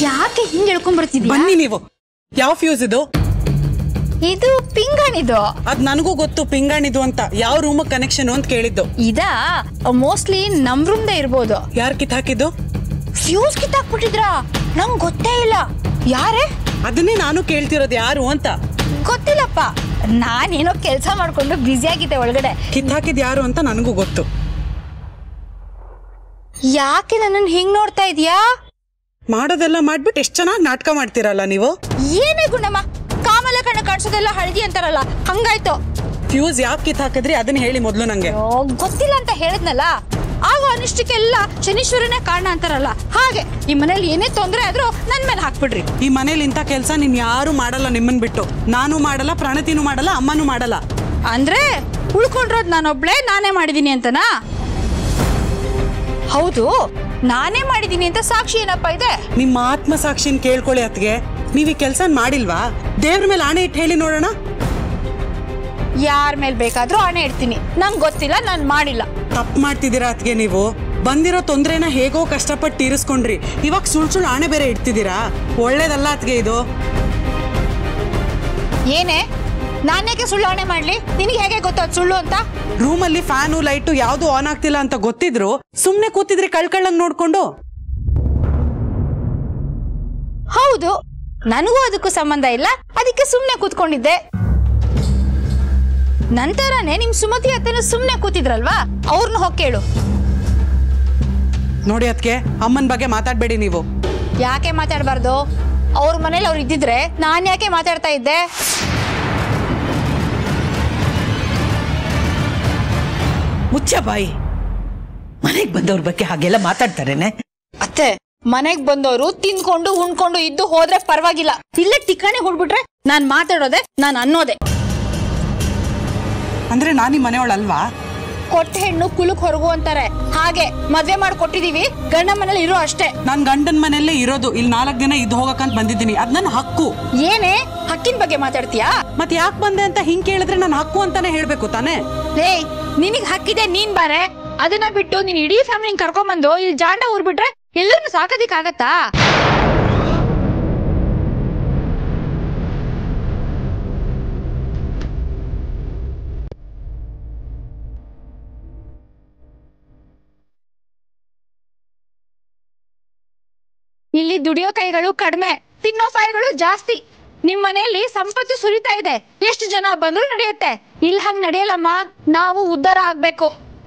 ಯಾಕೆ ಹಿಂಗ್ ಹೇಳ್ಕೊಂಡ್ ಬರ್ತಿದ್ಯಾ ಬನ್ನಿ ನೀವು ಯಾವ ಫ್ಯೂಸ್ ಇದು ಇದು ಪಿಂಗಾಣಿದು ಅದ್ ನನಗೂ ಗೊತ್ತು ಪಿಂಗಾಣಿದು ಅಂತ ಯಾವ ರೂಮ್ ಕನೆಕ್ಷನ್ ಅಂತ ಕೇಳಿದ್ದು ಇದ ಮೋಸ್ಟ್ಲಿ ನಮ್ ರೂಮ್ದೇ ಇರ್ಬೋದು ಯಾರ್ ಕಿತ್ ಹಾಕಿದ್ದು ಫ್ಯೂಸ್ ಕಿತ್ತಾಕ್ಬಿಟ್ಟಿದ್ರ ನಂಗ್ ಗೊತ್ತೇ ಇಲ್ಲ ಯಾರೇ ಅದನ್ನೇ ನಾನು ಕೇಳ್ತಿರೋದು ಯಾರು ಅಂತ ಗೊತ್ತಿಲ್ಲಪ್ಪ ನಾನೇನೋ ಕೆಲಸ ಮಾಡ್ಕೊಂಡು ಬ್ಯುಸಿ ಆಗಿದ್ದೆ ಒಳಗಡೆ ಕಿತ್ ಹಾಕಿದ್ ಯಾರು ಅಂತ ನನಗೂ ಗೊತ್ತು ಯಾಕೆ ನನ್ನನ್ನು ಹಿಂಗ್ ನೋಡ್ತಾ ಇದೀಯಾ ಮಾಡೋದೆಲ್ಲ ಮಾಡ್ಬಿಟ್ಟು ಎಷ್ಟ್ ಚೆನ್ನಾಗಿ ನಾಟಕ ಮಾಡ್ತೀರಲ್ಲ ನೀವು ಏನೇ ಗುಣಮ್ಮ ಕಾಮಲ ಕಣ್ಣ ಕಾಣಿಸೋದೆಲ್ಲ ಹಳದಿ ಅಂತಾರಲ್ಲ ಹಂಗಾಯ್ತು ಫ್ಯೂಸ್ ಯಾಕೆ ಕಿತ್ ಹಾಕಿದ್ರಿ ಅದನ್ನ ಹೇಳಿ ಮೊದ್ಲು ನಂಗೆ ಅಯ್ಯೋ, ಗೊತ್ತಿಲ್ಲ ಅಂತ ಹೇಳಿದ್ನಲ್ಲ ಆಗ ಅನಿಷ್ಟಕ್ಕೆಲ್ಲ ಶನೀಶ್ವರನೇ ಕಾರಣ ಅಂತಾರಲ್ಲ ಹಾಗೆ ಈ ಮನೇಲಿ ಏನೇ ತೊಂದರೆ ಆದ್ರೂ ನನ್ ಮೇಲೆ ಹಾಕ್ಬಿಡ್ರಿ ಈ ಮನೇಲಿ ಇಂಥ ಕೆಲಸ ನಿನ್ ಯಾರು ಮಾಡಲ್ಲ ನಿಮ್ಮನ್ ಬಿಟ್ಟು ನಾನು ಮಾಡಲ್ಲ ಪ್ರಣತಿನೂ ಮಾಡಲ್ಲ ಅಮ್ಮನೂ ಮಾಡಲ್ಲ ಅಂದ್ರೆ ಉಳ್ಕೊಂಡಿರೋದ್ ನಾನೊಬ್ಳೆ ನಾನೇ ಮಾಡಿದೀನಿ ಅಂತನಾ ಹೌದು ನಾನೇ ಮಾಡಿದೀನಿ ಅಂತ ಸಾಕ್ಷಿ ಏನಪ್ಪ ಇದೆ ನಿಮ್ಮ ಆತ್ಮಸಾಕ್ಷಿನ ಕೇಳ್ಕೊಳ್ಳಿ ಅತ್ಗೆ ನೀವ್ ಈ ಕೆಲ್ಸ ಮಾಡಿಲ್ವಾ ದೇವ್ರ ಮೇಲೆ ಆಣೆ ಇಟ್ಟು ಹೇಳಿ ನೋಡೋಣ ಯಾರ ಮೇಲೆ ಬೇಕಾದ್ರೂ ಹಣೆ ಇಡ್ತೀನಿ ನಂಗೆ ಗೊತ್ತಿಲ್ಲ ನಾನು ಮಾಡಿಲ್ಲ ತಪ್ಪು ಮಾಡ್ತಿದ್ದೀರಾ ಅತ್ಗೆ ನೀವು ಬಂದಿರೋ ತೊಂದ್ರೆನ ಹೇಗೋ ಕಷ್ಟಪಟ್ಟು ತೀರಿಸ್ಕೊಂಡ್ರಿ ಇವಾಗ ಸುಳ್ ಸುಳ್ಳು ಆಣೆ ಬೇರೆ ಇಡ್ತಿದ್ದೀರಾ ಒಳ್ಳೇದಲ್ಲ ಅತ್ಗೆ ಇದು ಏನೇ ನಾನೇಕೆ ಸುಳ್ಳು ಹಣೆ ಮಾಡ್ಲಿ ನಿನಗೆ ಹೇಗೆ ಗೊತ್ತಾದ್ ಸುಳ್ಳು ಅಂತ ರೂಮಲ್ಲಿ ಫ್ಯಾನು ಲೈಟು ಯಾವ್ದು ಆನ್ ಆಗ್ತಿಲ್ಲ ಅಂತ ಗೊತ್ತಿದ್ರು ಸುಮ್ನೆ ಕೂತಿದ್ರಿ ಕಳ್ಕಳ್ಳಂಗ್ ನೋಡ್ಕೊಂಡು ಹೌದು ನನಗೂ ಅದಕ್ಕೂ ಸಂಬಂಧ ಇಲ್ಲ ಅದಕ್ಕೆ ಸುಮ್ಮನೆ ಕೂತ್ಕೊಂಡಿದ್ದೆ ನಂತರನೇ ನಿಮ್ ಸುಮತಿ ಅತ್ತನ ಸುಮ್ಮನೆ ಕೂತಿದ್ರಲ್ವಾ ಅವ್ರನ್ನ ಹೋಗಿ ಕೇಳು ನೋಡಿ ಅತ್ಗೆ ಅಮ್ಮನ ಬಗ್ಗೆ ಮಾತಾಡ್ಬೇಡಿ ನೀವು ಯಾಕೆ ಮಾತಾಡಬಾರ್ದು ಅವ್ರ ಮನೇಲಿ ಅವ್ರು ಇದ್ದಿದ್ರೆ ನಾನ್ ಯಾಕೆ ಮಾತಾಡ್ತಾ ಇದ್ದೆ ಮುಚ್ಚ ಬಾಯಿ ಮನೆಗೆ ಬಂದವ್ರ ಬಗ್ಗೆ ಹಾಗೆಲ್ಲ ಮಾತಾಡ್ತಾರೇನೆ ಅತ್ತೆ ಮನೆಗ್ ಬಂದವರು ತಿನ್ಕೊಂಡು ಉಣ್ಕೊಂಡು ಇದ್ದು ಹೋದ್ರೆ ಪರವಾಗಿಲ್ಲ ಇಲ್ಲೇ ಟಿಕಾಣಿ ಹೊಡ್ಬಿಟ್ರೆ ನಾನ್ ಮಾತಾಡೋದೆ ನಾನ್ ಅನ್ನೋದೆ ಅಂದ್ರೆ ನಾನೀ ಮನೆಯೊಳಲ್ವಾ ಕೊಟ್ಟ ಹೆಣ್ಣು ಕುಲಕ್ ಹೊರಗು ಅಂತಾರೆ ಹಾಗೆ ಮದ್ವೆ ಮಾಡಿ ಕೊಟ್ಟಿದೀವಿ ಗಂಡ ಮನೇಲಿ ಇರೋ ಅಷ್ಟೇ ನಾನ್ ಗಂಡನ್ ಮನೆಯಲ್ಲೇ ಇರೋದು ಇಲ್ಲಿ ನಾಲ್ಕು ದಿನ ಇದ್ದು ಹೋಗಕ್ಕಂತ ಬಂದಿದ್ದೀನಿ ಅದ್ ನನ್ನ ಹಕ್ಕು ಏನೇ ಹಕ್ಕಿನ ಬಗ್ಗೆ ಮಾತಾಡ್ತೀಯಾ ಮತ್ ಯಾಕೆ ಬಂದೆ ಅಂತ ಹಿಂಗ್ ಕೇಳಿದ್ರೆ ನಾನು ಹಕ್ಕು ಅಂತಾನೆ ಹೇಳ್ಬೇಕು ತಾನೇ ಲೇ ನಿನಗ್ ಹಕ್ಕಿದೆ ನೀನ್ ಬಾರೆ ಅದನ್ನ ಬಿಟ್ಟು ನೀನ್ ಇಡೀ ಫ್ಯಾಮಿಲಿ ಕರ್ಕೊಂಬಂದು ಇಲ್ಲಿ ಜಾಂಡ ಊರ್ಬಿಟ್ರೆ ಎಲ್ಲರನ್ನು ಸಾಕೋದಿಕ್ಕಾಗತ್ತಾ ಇಲ್ಲಿ ದುಡಿಯೋ ಕೈಗಳು ಕಡಿಮೆ ತಿನ್ನೋ ಕೈಗಳು ಜಾಸ್ತಿ ನಿಮ್ ಮನೆಯಲ್ಲಿ ಸಂಪತ್ತು ಸುರಿತಾ ಇದೆ ಎಷ್ಟು ಜನ ಬಂದ್ರು ನಡೆಯುತ್ತೆ ಇಲ್ಲಿ ಹಂಗ್ ನಡೆಯಲ್ಲಮ್ಮ ನಾವು ಉದ್ಧಾರ ಆಗ್ಬೇಕು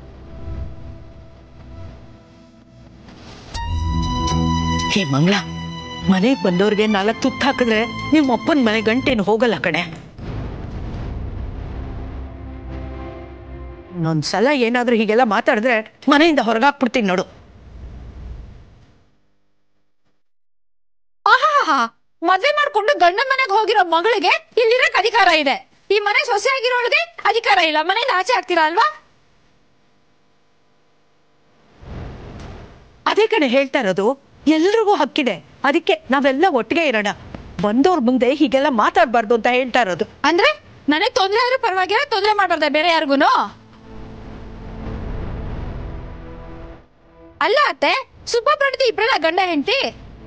ಹೇ ಮಂಗಳ ಮನೆಗೆ ಬಂದವ್ರಿಗೆ ನಾಲ್ಕು ತುತ್ತು ಹಾಕಿದ್ರೆ ನಿಮ್ಮ ಅಪ್ಪನ ಮನೆ ಗಂಟೇನು ಹೋಗಲ್ಲ ಕಣೆ ಇನ್ನೊಂದ್ಸಲ ಏನಾದ್ರೂ ಹೀಗೆಲ್ಲ ಮಾತಾಡಿದ್ರೆ ಮನೆಯಿಂದ ಹೊರಗಾಕ್ಬಿಡ್ತೀನಿ ನೋಡು ಆಹಾ ಮದ್ವೆ ಮಾಡ್ಕೊಂಡು ಗಂಡ ಮನೆಗೆ ಹೋಗಿರೋ ಮಗಳಿಗೆ ಇಲ್ಲಿರಕ್ ಅಧಿಕಾರ ಇದೆ ಈ ಮನೆ ಸೊಸೆ ಆಗಿರೋಳಿಗೆ ಅಧಿಕಾರ ಇಲ್ಲ ಮನೆಯಿಂದ ಆಚೆ ಆಗ್ತೀರಾ ಅಲ್ವಾ ಅದೇ ಕಣೆ ಹೇಳ್ತಾ ಇರೋದು ಎಲ್ರಿಗೂ ಹಕ್ಕಿದೆ ಅದಕ್ಕೆ ನಾವೆಲ್ಲ ಒಟ್ಟಿಗೆ ಇರೋಣ ಬಂದವ್ರ ಮುಂದೆ ಹೀಗೆಲ್ಲ ಮಾತಾಡ್ಬಾರ್ದು ಅಂತ ಹೇಳ್ತಾ ಇರೋದು ಅಂದ್ರೆ ನನಗ್ ತೊಂದ್ರೆ ಆದ್ರೂ ಪರವಾಗಿಲ್ಲ ತೊಂದ್ರೆ ಮಾಡ್ಬಾರ್ದ ಬೇರೆ ಯಾರಿಗೂನು ಅಲ್ಲ ಅತ್ತೆ ಸುಬ್ಬ ಪ್ರಣತಿ ಇಬ್ರಲ್ಲ ಗಂಡ ಹೆಂಡತಿ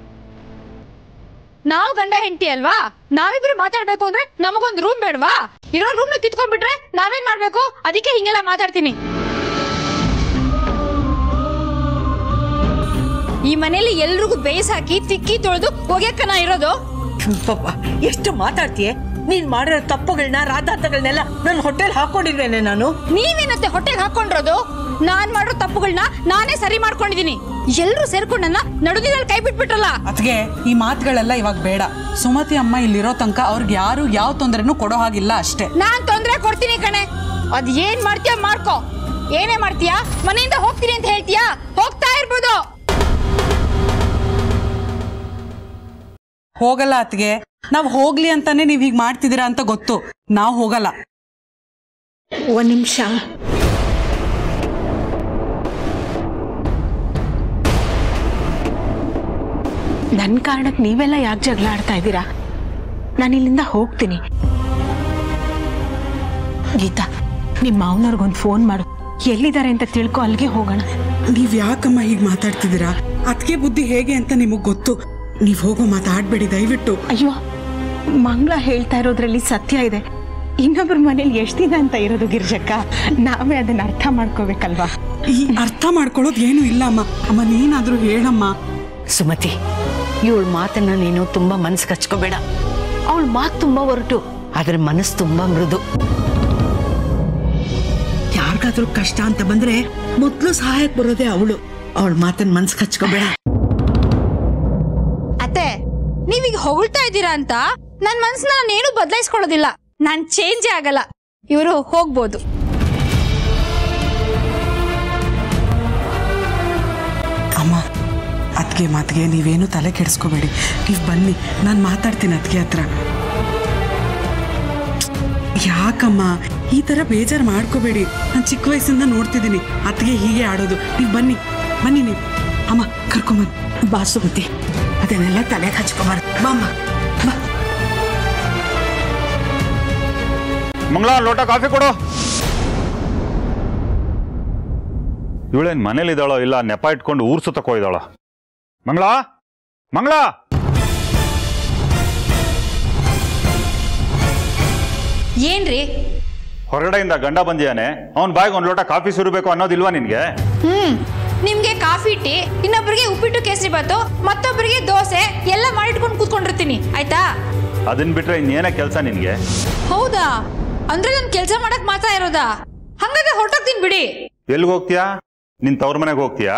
ನಾವು ಗಂಡ ಹೆಂಡತಿ ಅಲ್ವಾ ನಾವಿಬ್ರು ಮಾತಾಡ್ಬೇಕು ಅಂದ್ರೆ ನಮಗೊಂದ್ ರೂಮ್ ಬೇಡವಾ ಇರೋ ರೂಮ್ ಕಿತ್ಕೊಂಡ್ಬಿಟ್ರೆ ನಾವೇನ್ ಮಾಡ್ಬೇಕು ಅದಕ್ಕೆ ಹಿಂಗೆಲ್ಲ ಮಾತಾಡ್ತೀನಿ ಈ ಮನೇಲಿ ಎಲ್ರಿಗೂ ಬೇಯಿಸಾಕಿ ತಿಕ್ಕಿ ತೊಳೆದು ಒಗ್ಯಕ್ಕನ ಇರೋದು ಪಾಪ ಎಷ್ಟು ಮಾತಾಡ್ತೀಯ ನೀನ್ ಮಾಡಿರೋ ತಪ್ಪುಗಳನ್ನ ರಾಧಾತಗಳನ್ನೆಲ್ಲ ನನ್ನ ಹೊಟ್ಟೆಲ್ ಹಾಕೊಂಡಿದ್ದೇನೆ ನಾನು ನೀವೇನತ್ತೆ ಹೊಟ್ಟೆಗೆ ಹಾಕೊಂಡಿರೋದು ನಾನ್ ಮಾಡೋ ತಪ್ಪುಗಳನ್ನ ನಾನೇ ಸರಿ ಮಾಡ್ಕೊಂಡಿದೀನಿ ಎಲ್ರು ಸೇರ್ಕೊಂಡು ನನ್ನ ನಡುದಿನಲ್ಲಿ ಕೈ ಬಿಟ್ಬಿಟ್ರಲ್ಲ ಅತ್ಗೆ ಈ ಮಾತುಗಳೆಲ್ಲ ಇವಾಗ ಬೇಡ ಸುಮತಿ ಅಮ್ಮ ಇಲ್ಲಿರೋ ತನಕ ಅವ್ರಿಗೆ ಯಾರು ಯಾವ ತೊಂದರೆನೂ ಕೊಡೋ ಹಾಗಿಲ್ಲ ಅಷ್ಟೇ ನಾನ್ ತೊಂದ್ರೆ ಕೊಡ್ತೀನಿ ಕಣೆ ಅದ್ ಏನ್ ಮಾಡ್ತೀಯ ಮಾಡ್ಕೋ ಏನೇ ಮಾಡ್ತೀಯಾ ಮನೆಯಿಂದ ಹೋಗ್ತೀನಿ ಅಂತ ಹೇಳ್ತೀಯಾ ಹೋಗ್ತಾ ಇರ್ಬೋದು ಹೋಗಲ್ಲ ಅತ್ಗೆ ನಾವ್ ಹೋಗ್ಲಿ ಅಂತಾನೆ ನೀವ್ ಹೀಗ್ ಮಾಡ್ತಿದ್ದೀರಾ ಅಂತ ಗೊತ್ತು ನಾವ್ ಹೋಗಲ್ಲ ಒಂದ್ ನಿಮಿಷ ನನ್ನ ಕಾರಣಕ್ಕೆ ನೀವೆಲ್ಲ ಯಾಕೆ ಜಗಳ ಆಡ್ತಾ ಇದ್ದೀರಾ ನಾನು ಇಲ್ಲಿಂದ ಹೋಗ್ತೀನಿ ಗೀತಾ ನಿಮ್ಮ ಮಾವನವ್ರಿಗೊಂದು ಫೋನ್ ಮಾಡು ಎಲ್ಲಿದ್ದಾರೆ ಅಂತ ತಿಳ್ಕೊ ಅಲ್ಲಿಗೆ ಹೋಗೋಣ ನೀವ್ ಯಾಕಮ್ಮ ಹೀಗ್ ಮಾತಾಡ್ತಿದ್ದೀರಾ ಅತ್ಗೆ ಬುದ್ಧಿ ಹೇಗೆ ಅಂತ ನಿಮಗ್ ಗೊತ್ತು ನೀವ್ ಹೋಗೋ ಮಾತಾಡ್ಬೇಡಿ ದಯವಿಟ್ಟು ಅಯ್ಯೋ ಮಂಗಳ ಹೇಳ್ತಾ ಇರೋದ್ರಲ್ಲಿ ಸತ್ಯ ಇದೆ ಇನ್ನೊಬ್ಬರ ಮನೇಲಿ ಎಷ್ಟು ದಿನ ಅಂತ ಇರೋದು ಗಿರ್ಜಕ್ಕ ನಾವೇ ಅದನ್ನ ಅರ್ಥ ಮಾಡ್ಕೋಬೇಕಲ್ವಾ ಈ ಅರ್ಥ ಮಾಡ್ಕೊಳ್ಳೋದು ಏನು ಇಲ್ಲ ಅಮ್ಮ ಅಮ್ಮ ನೀನಾದ್ರೂ ಹೇಳಮ್ಮ ಸುಮತಿ ಇವಳ ಮಾತನ್ನ ನೀನು ತುಂಬಾ ಮನ್ಸಿಗೆ ಹಚ್ಕೋಬೇಡ ಅವಳ ಮಾತು ತುಂಬಾ ಹೊರಟು ಆದ್ರೆ ಮನಸ್ಸು ತುಂಬಾ ಮೃದು ಯಾರಿಗಾದ್ರೂ ಕಷ್ಟ ಅಂತ ಬಂದ್ರೆ ಮೊದ್ಲು ಸಹಾಯಕ್ಕೆ ಬರೋದೇ ಅವಳು ಅವಳ ಮಾತನ್ನ ಮನ್ಸಿಗೆ ಹಚ್ಕೋಬೇಡ ಅತ್ತೆ ನೀವೀಗ ಹೊಗಳ್ತಾ ಇದ್ದೀರಾ ಅಂತ ನನ್ ಮನ್ಸನ್ನ ನಾನೇನು ಬದಲಾಯಿಸ್ಕೊಳ್ಳೋದಿಲ್ಲ ನಾನ್ ಚೇಂಜೇ ಆಗಲ್ಲ ಇವರು ಹೋಗ್ಬೋದು ಅಮ್ಮ ಅದಕ್ಕೆ ಮಾತಿಗೆ ನೀವೇನು ತಲೆ ಕೆಡಿಸ್ಕೋಬೇಡಿ ನೀವು ಬನ್ನಿ ನಾನು ಮಾತಾಡ್ತೀನಿ ಅದಕ್ಕೆ ಹತ್ರ ಯಾಕಮ್ಮ ಈ ಥರ ಬೇಜಾರು ಮಾಡ್ಕೋಬೇಡಿ ನಾನು ಚಿಕ್ಕ ವಯಸ್ಸಿಂದ ನೋಡ್ತಿದ್ದೀನಿ ಅದಕ್ಕೆ ಹೀಗೆ ಆಡೋದು ನೀವು ಬನ್ನಿ ಬನ್ನಿ ನೀವು ಅಮ್ಮ ಕರ್ಕೊಂಬನ್ನಿ ಬಾ ಸುಮತಿ ಅದನ್ನೆಲ್ಲ ತಲೆಗೆ ಹಚ್ಕೋಬಾರ್ದು ಬಾಮ್ಮ ಬಾ ಮಂಗಳ ಲೋಟ ಕಾಫಿ ಕೊಡು ಇವಳೇನ್ ಮನೇಲಿ ಇದ್ದಾಳೋ ಇಲ್ಲ ನೆಪ ಇಟ್ಕೊಂಡು ಊರ್ ಸುತ್ತಕ್ ಹೋಗಿದ್ದಾಳೋ ಮಂಗಳ ಮಂಗಳ ಏನ್ರಿ ಹೊರಗಡೆಯಿಂದ ಗಂಡ ಬಂದಿಯಾನೆ ಅವನ್ ಬಾಯಿಗೆ ಒಂದ್ ಲೋಟ ಕಾಫಿ ಸುರಿಬೇಕು ಅನ್ನೋದಿಲ್ವಾ ನಿನ್ಗೆ ಹ್ಮ್ ನಿಮ್ಗೆ ಕಾಫಿ ಟೀ ಇನ್ನೊಬ್ರಿಗೆ ಉಪ್ಪಿಟ್ಟು ಕೇಸರಿ ಬಾತು ಮತ್ತೊಬ್ಬರಿಗೆ ದೋಸೆ ಎಲ್ಲ ಮಾಡಿಟ್ಕೊಂಡು ಕೂತ್ಕೊಂಡಿರ್ತೀನಿ ಆಯ್ತಾ ಅದನ್ ಬಿಟ್ರೆ ಇನ್ನೇನೇ ಕೆಲಸ ನಿನ್ಗೆ ಹೌದಾ ಅಂದ್ರೆ ನನ್ ಕೆಲ್ಸ ಮಾಡಕ್ ಮಾತ್ರ ಇರೋದಾ ಹಂಗಾದ್ರೆ ಹೊರಟೋಗ್ತೀನಿ ಬಿಡಿ ಎಲ್ಗ್ ಹೋಗ್ತೀಯಾ ನಿನ್ ತವ್ರ ಮನೆಗೆ ಹೋಗ್ತೀಯಾ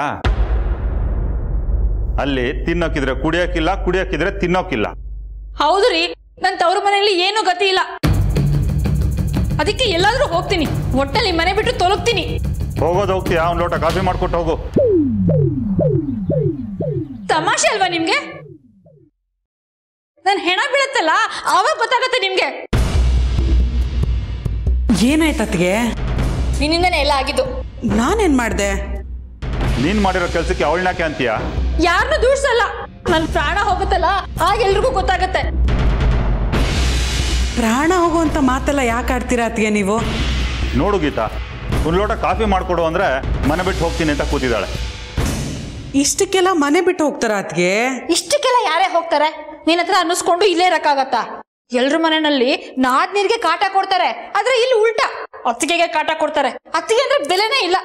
ಅಲ್ಲಿ ತಿನ್ನೋಕಿದ್ರೆ ಕುಡಿಯೋಕಿಲ್ಲ ಕುಡಿಯೋಕಿದ್ರೆ ತಿನ್ನೋಕಿಲ್ಲ ಹೌದು ರೀ ನನ್ ತವ್ರ ಮನೆಯಲ್ಲಿ ಏನೂ ಗತಿ ಇಲ್ಲ ಅದಕ್ಕೆ ಎಲ್ಲಾದ್ರೂ ಹೋಗ್ತೀನಿ ಒಟ್ಟಲ್ಲಿ ಮನೆ ಬಿಟ್ಟು ತೊಲಗ್ತೀನಿ ಹೋಗೋದು ಹೋಗ್ತೀಯಾ ಒಂದ್ ಲೋಟ ಕಾಫಿ ಮಾಡ್ಕೊಟ್ಟು ಹೋಗು ತಮಾಷೆ ಅಲ್ವಾ ನಿಮ್ಗೆ ನನ್ ಹೆಣ ಬೀಳತ್ತಲ್ಲ ಆವಾಗ ಗೊತ್ತಾಗತ್ತೆ ನಿಮ್ಗೆ ಏನಾಯ್ತು ಅತ್ತಿಗೆ ನಿನ್ನಿಂದನೇ ಎಲ್ಲ ಆಗಿದ್ದು ನಾನೇನು ಮಾಡಿದೆ ನೀನ್ ಮಾಡಿರೋ ಕೆಲ್ಸಕ್ಕೆ ಅವಳನ್ಯಾಕೆ ಅಂತೀಯಾ ಯಾರನ್ನೂ ದೂಡ್ಸಲ್ಲ ನನ್ ಪ್ರಾಣ ಹೋಗುತ್ತಲ್ಲ ಆಗ ಎಲ್ರಿಗೂ ಗೊತ್ತಾಗತ್ತೆ ಪ್ರಾಣ ಹೋಗುವಂಥ ಮಾತೆಲ್ಲ ಯಾಕೆ ಆಡ್ತೀರಾ ಅತ್ತಿಗೆ ನೀವು ನೋಡು ಗೀತಾ ಒಂದ್ ಲೋಟ ಕಾಫಿ ಮಾಡ್ಕೊಡು ಅಂದ್ರೆ ಮನೆ ಬಿಟ್ಟು ಹೋಗ್ತೀನಿ ಅಂತ ಕೂತಿದ್ದಾಳೆ ಇಷ್ಟಕ್ಕೆಲ್ಲ ಮನೆ ಬಿಟ್ಟು ಹೋಗ್ತಾರ ಅತ್ತಿಗೆ ಇಷ್ಟಕ್ಕೆಲ್ಲ ಯಾರೇ ಹೋಗ್ತಾರೆ ನಿನ್ನ ಹತ್ರ ಅನ್ನಿಸ್ಕೊಂಡು ಇಲ್ಲೇ ಇರಕ್ಕಾಗತ್ತಾ ಎಲ್ರ ಮನೆಯಲ್ಲಿ ನಾದ್ ನೀರಿಗೆ ಕಾಟ ಕೊಡ್ತಾರೆ ಆದ್ರೆ ಇಲ್ಲಿ ಉಲ್ಟಾ ಅತ್ತಿಗೆಗೆ ಕಾಟ ಕೊಡ್ತಾರೆ ಅತ್ತಿಗೆ ಅಂದ್ರೆ ಬೆಲೆನೇ ಇಲ್ಲ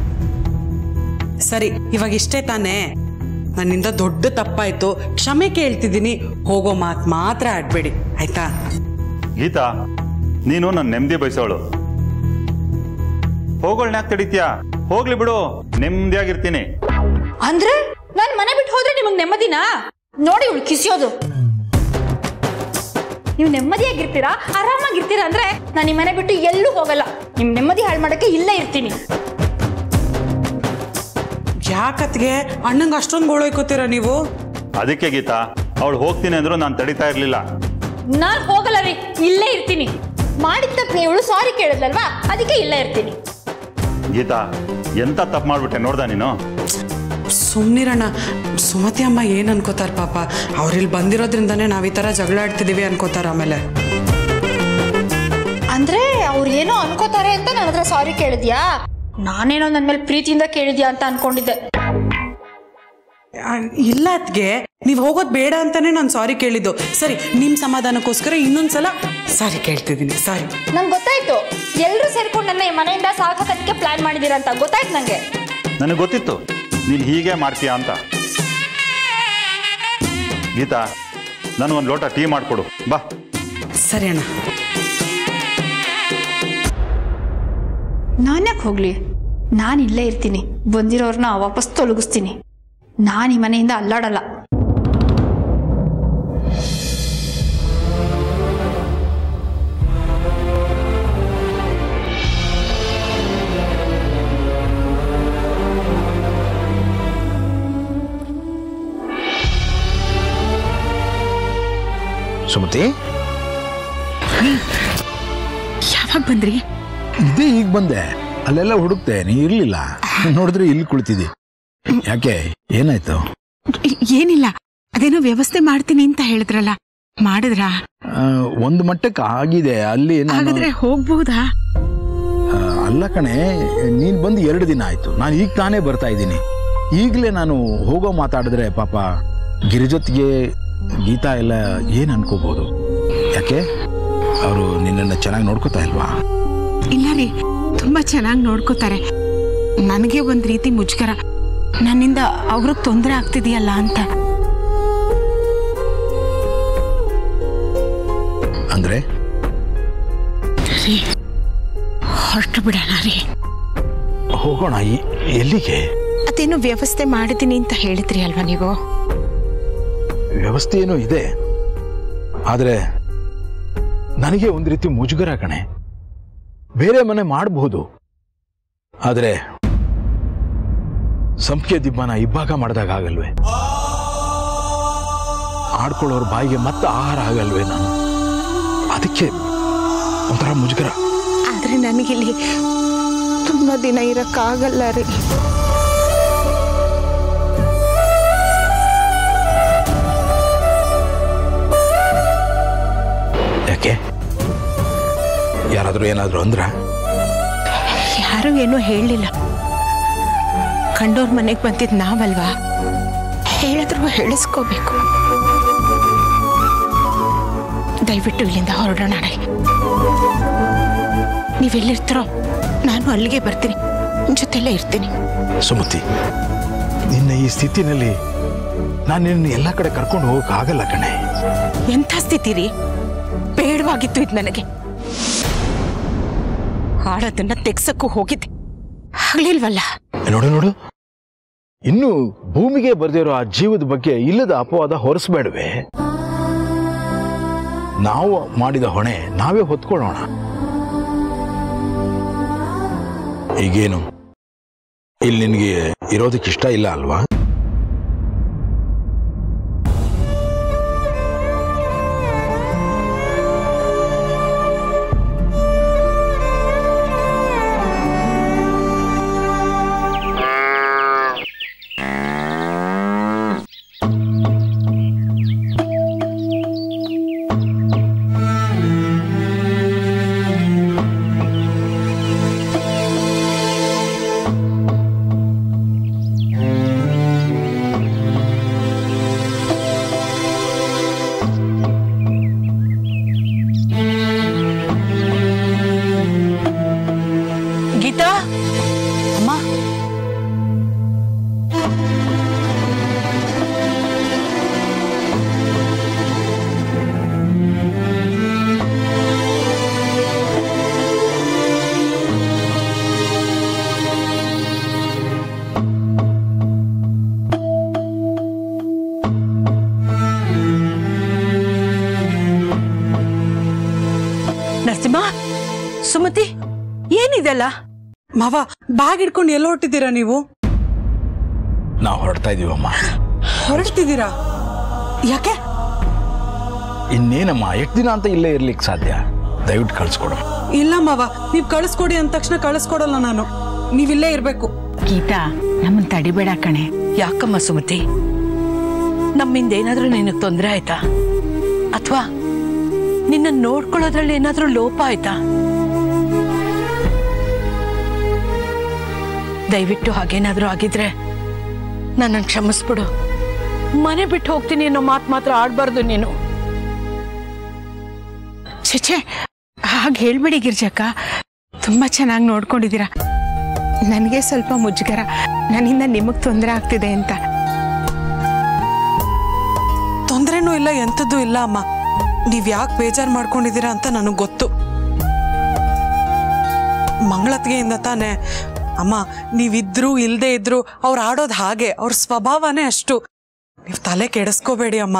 ಸರಿ ಇವಾಗ ಇಷ್ಟೇ ತಾನೇ ನನ್ನಿಂದ ದೊಡ್ಡ ತಪ್ಪಾಯ್ತು ಕ್ಷಮೆ ಕೇಳ್ತಿದ್ದೀನಿ ಹೋಗೋ ಮಾತು ಮಾತ್ರ ಆಡ್ಬೇಡಿ ಆಯ್ತಾ ಗೀತಾ ನೀನು ನನ್ನ ನೆಮ್ಮದಿ ಬಯಸೋಳು ಹೋಗೋಳ್ನ ಯಾಕೆ ತಡಿತೀಯಾ ಹೋಗ್ಲಿ ಬಿಡು ನೆಮ್ಮದಿಯಾಗಿರ್ತೀನಿ ಅಂದ್ರೆ ನಾನ್ ಮನೆ ಬಿಟ್ಟು ಹೋದ್ರೆ ನಿಮಗ್ ನೆಮ್ಮದಿನಾ ನೋಡಿ ಇವಳು ಕಿಸಿಯೋದು ನೀವು ನೆಮ್ಮದಿಯಾಗಿರ್ತೀರಾ ಆರಾಮಾಗಿರ್ತೀರಾ ಅಂದ್ರೆ ನಾನು ಈ ಮನೆ ಬಿಟ್ಟು ಎಲ್ಲೂ ಹೋಗಲ್ಲ ನಿಮ್ ನೆಮ್ಮದಿ ಹಾಳು ಮಾಡಕ್ಕೆ ಇಲ್ಲೇ ಇರ್ತೀನಿ ಯಾಕತ್ಗೆ ಅಣ್ಣಂಗೆ ಅಷ್ಟೊಂದು ಗೋಳೋಯ್ಕೋತೀರ ನೀವು ಅದಕ್ಕೆ ಗೀತಾ ಅವಳು ಹೋಗ್ತೀನಿ ಅಂದ್ರು ನಾನು ತಡಿತಾ ಇರ್ಲಿಲ್ಲ ನಾನ್ ಹೋಗಲ್ಲ ರೀ ಇಲ್ಲೇ ಇರ್ತೀನಿ ಮಾಡಿದ ತಪ್ಪಿಗೆ ಇವಳು ಸಾರಿ ಕೇಳಿದ್ಲಲ್ವಾ ಅದಕ್ಕೆ ಇಲ್ಲೇ ಇರ್ತೀನಿ ಗೀತಾ ಎಂತ ತಪ್ಪು ಮಾಡ್ಬಿಟ್ಟೆ ನೋಡ್ದ ನೀನು ಸುಮ್ನಿರಣ್ಣ ಸುಮತಿ ಅಮ್ಮ ಏನು ಅನ್ಕೋತಾರ ಪಾಪ ಅವ್ರಿಲ್ಲಿ ಬಂದಿರೋದ್ರಿಂದನೇ ನಾವು ಈ ಥರ ಜಗಳ ಆಡ್ತಿದೀವಿ ಅನ್ಕೋತಾರ ಆಮೇಲೆ ಅಂದ್ರೆ ಅವ್ರು ಏನೋ ಅನ್ಕೋತಾರೆ ಅಂತ ನನ್ನ ಹತ್ರ ಸಾರಿ ಕೇಳಿದ್ಯಾ ನಾನೇನೋ ನನ್ನ ಮೇಲೆ ಪ್ರೀತಿಯಿಂದ ಕೇಳಿದ್ಯಾ ಅಂತ ಅನ್ಕೊಂಡಿದ್ದೆ ಆ, ಇಲ್ಲ ಅದ್ಗೆ ನೀವು ಹೋಗೋದು ಬೇಡ ಅಂತಾನೆ ನಾನು ಸಾರಿ ಕೇಳಿದ್ದು ಸರಿ ನಿಮ್ಮ ಸಮಾಧಾನಕ್ಕೋಸ್ಕರ ಇನ್ನೊಂದ್ಸಲ ಸಾರಿ ಕೇಳ್ತಿದ್ದೀನಿ ಸಾರಿ ನಂಗೆ ಗೊತ್ತಾಯ್ತು ಎಲ್ಲರೂ ಸೇರ್ಕೊಂಡು ನನ್ನ ಈ ಮನೆಯಿಂದ ಸಾಗಕ್ಕೆ ಪ್ಲಾನ್ ಮಾಡಿದೀರಾ ಅಂತ ಗೊತ್ತಾಯ್ತು ನಂಗೆ ನನಗೆ ಗೊತ್ತಿತ್ತು ನೀನು ಹೀಗೆ ಮಾಡ್ತೀಯ ಅಂತ ಗೀತಾ ನನಗೊಂದು ಲೋಟ ಟೀ ಮಾಡಿಕೊಡು ಬಾ ಸರಿ ಅಣ್ಣ ನಾನ್ಯಾಕೆ ಹೋಗ್ಲಿ ನಾನು ಇಲ್ಲೇ ಇರ್ತೀನಿ ಬಂದಿರೋರ್ನ ವಾಪಸ್ ತೊಲಗಿಸ್ತೀನಿ ನಾನು ಈ ಮನೆಯಿಂದ ಅಲ್ಲಾಡಲ್ಲ ಸುಮತಿ ಯಾವಾಗ ಬಂದ್ರಿ ಇದೇ ಈಗ ಬಂದೆ ಅಲ್ಲೆಲ್ಲ ಹುಡುಕ್ತೆ ನೀ ಇರ್ಲಿಲ್ಲ ನೋಡಿದ್ರೆ ಇಲ್ಲಿ ಕುಳಿತಿದ್ದಿ ಯಾಕೆ ಏನಾಯ್ತು ಏ- ಏನಿಲ್ಲ ಅದೇನೋ ವ್ಯವಸ್ಥೆ ಮಾಡ್ತೀನಿ ಅಂತ ಹೇಳಿದ್ರಲ್ಲ ಮಾಡಿದ್ರಾ ಆ, ಒಂದು ಮಟ್ಟಕ್ಕೆ ಆಗಿದೆ ಅಲ್ಲಿ ನಾನು ಹಾಗಾದ್ರೆ ಹೋಗ್ಬಹುದಾ ಆ, ಅಲ್ಲ ಕಣೆ ನೀನ್ ಬಂದು ಎರಡು ದಿನ ಆಯ್ತು ನಾನು ಈಗ ತಾನೇ ಬರ್ತಾ ಇದ್ದೀನಿ ಈಗಲೇ ನಾನು ಹೋಗೋ ಮಾತಾಡಿದ್ರೆ ಪಾಪ ಗಿರಿಜೊತ್ತಿಗೆ ಗೀತಾ ಎಲ್ಲ ಏನು ಅನ್ಕೋಬಹುದು ಯಾಕೆ ಅವರು ನಿನ್ನನ್ನು ಚೆನ್ನಾಗಿ ನೋಡ್ಕೋತಾ ಇಲ್ವಾ ಇಲ್ಲ ರೀ ತುಂಬಾ ಚೆನ್ನಾಗಿ ನೋಡ್ಕೋತಾರೆ ನನಗೆ ಒಂದ್ ರೀತಿ ಮುಜುಗರ ನನ್ನಿಂದ ಅವ್ರಿಗೆ ತೊಂದರೆ ಆಗ್ತಿದೆಯಲ್ಲ ಅಂತ ಅಂದ್ರೆ ರೀ ಹೊರಟು ಬಿಡೋಣ ರೀ ಹೋಗೋಣ ಈ- ಎಲ್ಲಿಗೆ ಅದೇನು ವ್ಯವಸ್ಥೆ ಮಾಡಿದ್ದೀನಿ ಅಂತ ಹೇಳಿದ್ರಿ ಅಲ್ವಾ ನೀವು ವ್ಯವಸ್ಥೆ ಏನೋ ಇದೆ ಆದರೆ ನನಗೆ ಒಂದು ರೀತಿ ಮುಜುಗರ ಕಣೆ ಬೇರೆ ಮನೆ ಮಾಡಬಹುದು ಆದರೆ ಸಂಖ್ಯೆ ದಿಬ್ಬನ ಇಬ್ಬಾಗ ಮಾಡಿದಾಗ ಆಗಲ್ವೇ ಆಡ್ಕೊಳ್ಳೋರ್ ಬಾಯಿಗೆ ಮತ್ತೆ ಆಹಾರ ಆಗಲ್ವೇ ನಾನು ಅದಕ್ಕೆ ಒಂಥರ ಮುಜುಗರ ಆದ್ರೆ ನನಗಿಲ್ಲಿ ತುಂಬಾ ದಿನ ಇರಕ್ಕಾಗಲ್ಲ ರೀ ಯಾಕೆ ಯಾರಾದರೂ ಏನಾದರೂ ಅಂದ್ರ ಯಾರು ಏನೂ ಹೇಳಲಿಲ್ಲ ಕಂಡೋರ್ ಮನೆಗೆ ಬಂದಿದ್ ನಾವಲ್ವಾ ಹೇಳಿದ್ರು ಹೇಳಿಸ್ಕೋಬೇಕು ದಯವಿಟ್ಟು ಇಲ್ಲಿಂದ ಹೊರಡೋಣ ರೀ. ನೀವೆಲ್ಲಿರ್ತೀರೋ ನಾನು ಅಲ್ಲಿಗೆ ಬರ್ತೀನಿ ನಿಮ್ ಜೊತೆಲೇ ಇರ್ತೀನಿ ಸುಮತಿ ನಿನ್ನ ಈ ಸ್ಥಿತಿನಲ್ಲಿ ನಾನು ನಿನ್ನ ಎಲ್ಲ ಕಡೆ ಕರ್ಕೊಂಡು ಹೋಗಕ್ ಆಗಲ್ಲ ಕಣೆ ಎಂಥ ಸ್ಥಿತಿ ರೀ ಬೇಡವಾಗಿತ್ತು ಇದು ನನಗೆ ಹಾಳದನ್ನ ತೆಗ್ಸಕ್ಕೂ ಹೋಗಿದ್ದೆ ಆಗ್ಲಿಲ್ವಲ್ಲ ನೋಡು ನೋಡು ಇನ್ನು ಭೂಮಿಗೆ ಬರ್ದಿರೋ ಆ ಜೀವದ ಬಗ್ಗೆ ಇಲ್ಲದ ಅಪವಾದ ಹೊರಿಸ್ಬೇಡವೆ ನಾವು ಮಾಡಿದ ಹೊಣೆ ನಾವೇ ಹೊತ್ಕೊಳ್ಳೋಣ ಈಗೇನು ಇಲ್ಲಿ ನಿನಗೆ ಇರೋದಕ್ಕೆ ಇಷ್ಟ ಇಲ್ಲ ಅಲ್ವಾ ಗೀತಾ ಅಮ್ಮ ನರಸಿಂಹ ಸುಮತಿ ಏನಿದೆಲ್ಲ ಮಾವ ಬ್ಯಾಗ್ ಹಿಡ್ಕೊಂಡು ಎಲ್ಲ ಹೊರಟಿದ್ದೀರಾ ನೀವು ನಾವು ಹೊರಡ್ತಾ ಇದೀವಮ್ಮ ಹೊರಡ್ತಿದ್ದೀರಾ ಯಾಕೆ ಇನ್ನೇನಮ್ಮ ಎಷ್ಟು ದಿನ ಅಂತ ಇಲ್ಲೇ ಇರ್ಲಿಕ್ಕೆ ಸಾಧ್ಯ ದಯವಿಟ್ಟು ಕಳ್ಸ್ಕೊಡು ಇಲ್ಲ ಮಾವ ನೀವ್ ಕಳಿಸ್ಕೊಡಿ ಅಂದ ತಕ್ಷಣ ಕಳಿಸ್ಕೊಡಲ್ಲ ನಾನು ನೀವಿಲ್ಲೇ ಇರ್ಬೇಕು ಗೀತಾ ನಮ್ಮನ್ ತಡಿಬೇಡ ಕಣೆ ಯಾಕಮ್ಮ ಸುಮತಿ ನಮ್ಮಿಂದ ಏನಾದ್ರೂ ನಿನಗೆ ತೊಂದರೆ ಆಯ್ತಾ ಅಥವಾ ನಿನ್ನ ನೋಡ್ಕೊಳ್ಳೋದ್ರಲ್ಲಿ ಏನಾದ್ರೂ ಲೋಪ ಆಯ್ತಾ ದಯವಿಟ್ಟು ಹಾಗೇನಾದ್ರೂ ಆಗಿದ್ರೆ ನನ್ನ ಕ್ಷಮಿಸ್ಬಿಡು ಮನೆ ಬಿಟ್ಟು ಹೋಗ್ತೀನಿ ಅನ್ನೋ ಮಾತು ಮಾತ್ರ ಆಡ್ಬಾರ್ದು ನೀನು ಛೆ ಹಾಗೆ ಹೇಳ್ಬಿಡಿ ಗಿರ್ಜಕ್ಕ ತುಂಬಾ ಚೆನ್ನಾಗಿ ನೋಡ್ಕೊಂಡಿದ್ದೀರಾ ನನಗೆ ಸ್ವಲ್ಪ ಮುಜುಗರ ನನ್ನಿಂದ ನಿಮಗ್ ತೊಂದರೆ ಆಗ್ತಿದೆ ಅಂತ ತೊಂದ್ರೆನೂ ಇಲ್ಲ ಎಂಥದ್ದು ಇಲ್ಲ ಅಮ್ಮ ನೀವ್ ಯಾಕೆ ಬೇಜಾರ್ ಮಾಡ್ಕೊಂಡಿದ್ದೀರಾ ಅಂತ ನನಗೆ ಗೊತ್ತು ಮಂಗಳತ್ಗೆಯಿಂದ ತಾನೆ ಅಮ್ಮ ನೀವಿದ್ರು ಇಲ್ದೇ ಇದ್ರು ಅವ್ರು ಆಡೋದು ಹಾಗೆ ಅವ್ರ ಸ್ವಭಾವನೇ ಅಷ್ಟು ನೀವು ತಲೆ ಕೆಡಿಸ್ಕೋಬೇಡಿ ಅಮ್ಮ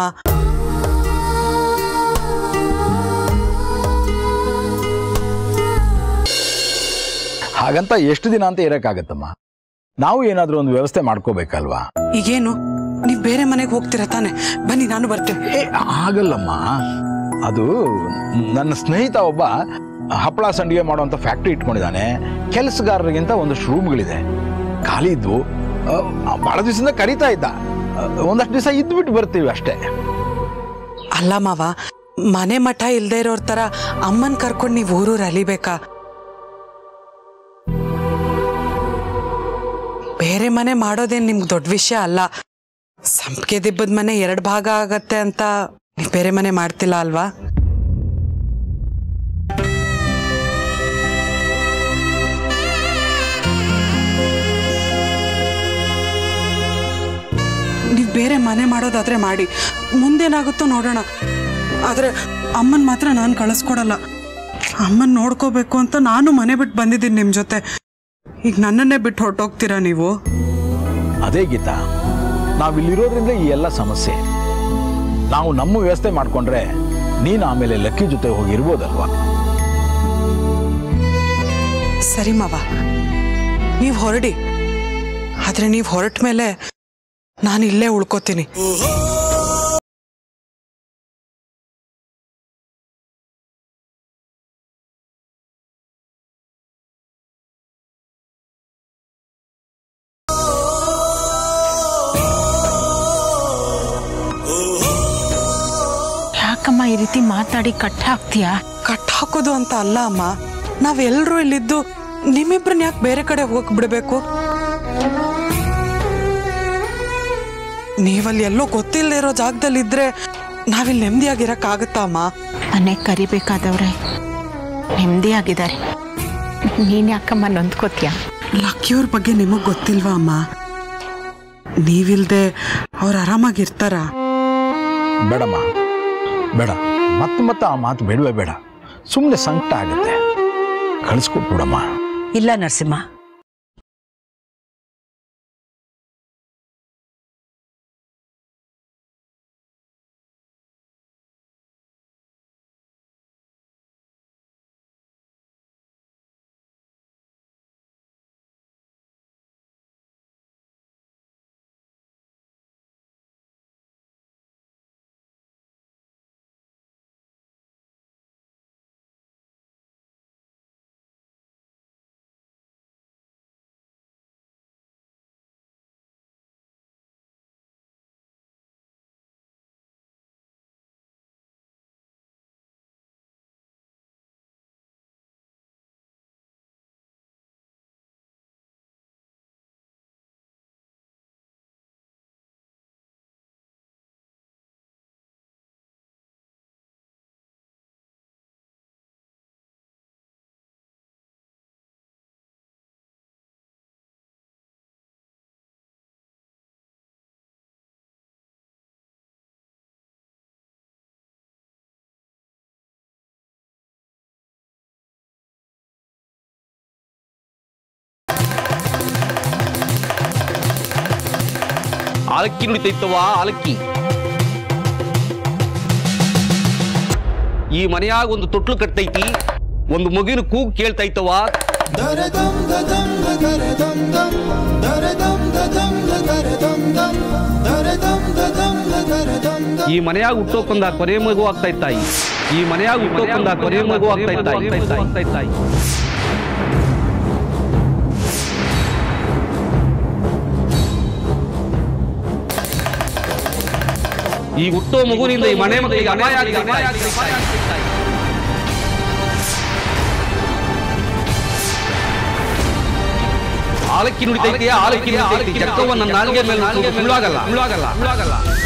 ಹಾಗಂತ ಎಷ್ಟು ದಿನ ಅಂತ ಇರಕ್ಕಾಗತ್ತಮ್ಮ ನಾವು ಏನಾದ್ರೂ ಒಂದು ವ್ಯವಸ್ಥೆ ಮಾಡ್ಕೋಬೇಕಲ್ವಾ ಈಗೇನು ನೀವ್ ಬೇರೆ ಮನೆಗೆ ಹೋಗ್ತೀರಾ ತಾನೆ ಬನ್ನಿ ನಾನು ಬರ್ತೇನೆ ಏ ಆಗಲ್ಲಮ್ಮ ಅದು ನನ್ನ ಸ್ನೇಹಿತ ಒಬ್ಬ ಹಪ್ಪಳ ಸಂಡಿಗೆ ಮಾಡುವಂತ ಫ್ಯಾಕ್ಟ್ರಿ ಇಟ್ಕೊಂಡಿದ್ದಾನೆ ಕೆಲಸಗಾರರಿಗಿಂತ ಒಂದಷ್ಟು ರೂಮ್ಗಳಿದೆ ಖಾಲಿ ಇದ್ವು ಆ, ಬಹಳ ದಿವಸದಿಂದ ಕರೀತಾ ಇದ್ದ ಆ, ಒಂದಷ್ಟು ದಿವಸ ಇದ್ಬಿಟ್ಟು ಬರ್ತೀವಿ ಅಷ್ಟೇ ಅಲ್ಲ ಮಾವ ಮನೆ ಮಠ ಇಲ್ದೇ ಇರೋರ್ ತರ ಅಮ್ಮನ್ ಕರ್ಕೊಂಡು ನೀವು ಊರೂರು ಅಲಿಬೇಕಾ ಬೇರೆ ಮನೆ ಮಾಡೋದೇನ್ ನಿಮ್ಗೆ ದೊಡ್ಡ ವಿಷಯ ಅಲ್ಲ ಸಂಪಿಗೆ ದಿಬ್ಬದ ಮನೆ ಎರಡು ಭಾಗ ಆಗತ್ತೆ ಅಂತ ನೀವ್ ಬೇರೆ ಮನೆ ಮಾಡ್ತಿಲ್ಲ ಅಲ್ವಾ ನೀವು ಬೇರೆ ಮನೆ ಮಾಡೋದಾದ್ರೆ ಮಾಡಿ ಮುಂದೇನಾಗುತ್ತೋ ನೋಡೋಣ ಆದರೆ ಅಮ್ಮನ ಮಾತ್ರ ನಾನು ಕಳಿಸ್ಕೊಡಲ್ಲ ಅಮ್ಮನ ನೋಡ್ಕೋಬೇಕು ಅಂತ ನಾನು ಮನೆ ಬಿಟ್ಟು ಬಂದಿದ್ದೀನಿ ನಿಮ್ಮ ಜೊತೆ ಈಗ ನನ್ನನ್ನೇ ಬಿಟ್ಟು ಹೊರಟೋಗ್ತೀರಾ ನೀವು ಅದೇ ಗೀತಾ ನಾವಿಲ್ಲಿರೋದ್ರಿಂದ ಈ ಎಲ್ಲ ಸಮಸ್ಯೆ ನಾವು ನಮ್ಮ ವ್ಯವಸ್ಥೆ ಮಾಡ್ಕೊಂಡ್ರೆ ನೀನು ಆಮೇಲೆ ಲಕ್ಕಿ ಜೊತೆ ಹೋಗಿರ್ಬೋದಲ್ವಾ ಸರಿ ಮಾವ ನೀವು ಹೊರಡಿ ಆದರೆ ನೀವು ಹೊರಟ ಮೇಲೆ ನಾನು ಇಲ್ಲೇ ಉಳ್ಕೋತೀನಿ ಯಾಕಮ್ಮ ಈ ರೀತಿ ಮಾತಾಡಿ ಕಟ್ ಹಾಕ್ತೀಯಾ ಕಟ್ ಹಾಕೋದು ಅಂತ ಅಲ್ಲ ಅಮ್ಮ ನಾವೆಲ್ಲರೂ ಇಲ್ಲಿದ್ದು ನಿಮ್ಮಿಬ್ರನ್ನ ಯಾಕೆ ಬೇರೆ ಕಡೆ ಹೋಗಕ್ ಬಿಡಬೇಕು ನೀವಲ್ಲಿ ಎಲ್ಲೋ ಗೊತ್ತಿಲ್ಲದೆ ಇರೋ ಜಾಗದಲ್ಲಿ ಇದ್ರೆ ನಾವಿಲ್ಲಿ ನೆಮ್ಮದಿಯಾಗಿರಕ್ಕಾಗತ್ತಾ ಅಮ್ಮ ಮನೆಗೆ ಕರಿಬೇಕಾದವ್ರೆ ನೆಮ್ಮದಿಯಾಗಿದ್ದಾರೆ ನೀನ್ ಯಾಕಮ್ಮ ನೊಂದ್ಕೋತೀಯ ಲಕ್ಕಿಯವ್ರ ಬಗ್ಗೆ ನಿಮಗ್ ಗೊತ್ತಿಲ್ವಾ ಅಮ್ಮ ನೀವಿಲ್ದೆ ಅವ್ರು ಆರಾಮಾಗಿರ್ತಾರ ಬೇಡಮ್ಮ ಬೇಡ ಮತ್ತೆ ಮತ್ತೆ ಆ ಮಾತು ಬೇಡವೇ ಬೇಡ ಸುಮ್ಮನೆ ಸಂಕಟ ಆಗುತ್ತೆ ಕಳಿಸ್ಕೊಟ್ಬಿಡಮ್ಮ ಇಲ್ಲ ನರಸಿಂಹ ಆಲಕ್ಕಿ ನುಡಿತೈತವ ಆಲಕ್ಕಿ ಈ ಮನೆಯಾಗ ಒಂದು ತೊಟ್ಲು ಕಟ್ಟೈತಿ ಒಂದು ಮಗುವಿನ ಕೂಗು ಕೇಳ್ತೈತವ ಈ ಮನೆಯಾಗ ಹುಟ್ಟೋಕೊಂದ ಕೊನೆ ಮಗು ಆಗ್ತಾ ತಾಯಿ ಈ ಮನೆಯಾಗ ಹುಟ್ಟೋಕೊಂದ ಕೊನೆ ಮಗು ಆಗ್ತಾ ತಾಯಿ ಈ ಹುಟ್ಟೋ ಮಗುವಿನಿಂದ ಈ ಮನೆ ಮಕ್ಕಳಿಗೆ ಅಪಾಯ ಆಗಿದೆ, ಅಪಾಯ ಆಗಿದೆ, ಅಪಾಯ ಆಗಿದೆ, ತಾಯಿ. ಆಲಕ್ಕಿ ನುಡಿತೈತೆ ಆಲಕ್ಕಿ ನುಡಿತೈತಿ ಜಕ್ಕವ್ವ ನನ್ನ ನಾಲ್ಗೆ ಮೇಲೆ ಸುಳ್ಳಾಗಲ್ಲ ಸುಳ್ಳಾಗಲ್ಲ ಸುಳ್ಳಾಗಲ್ಲ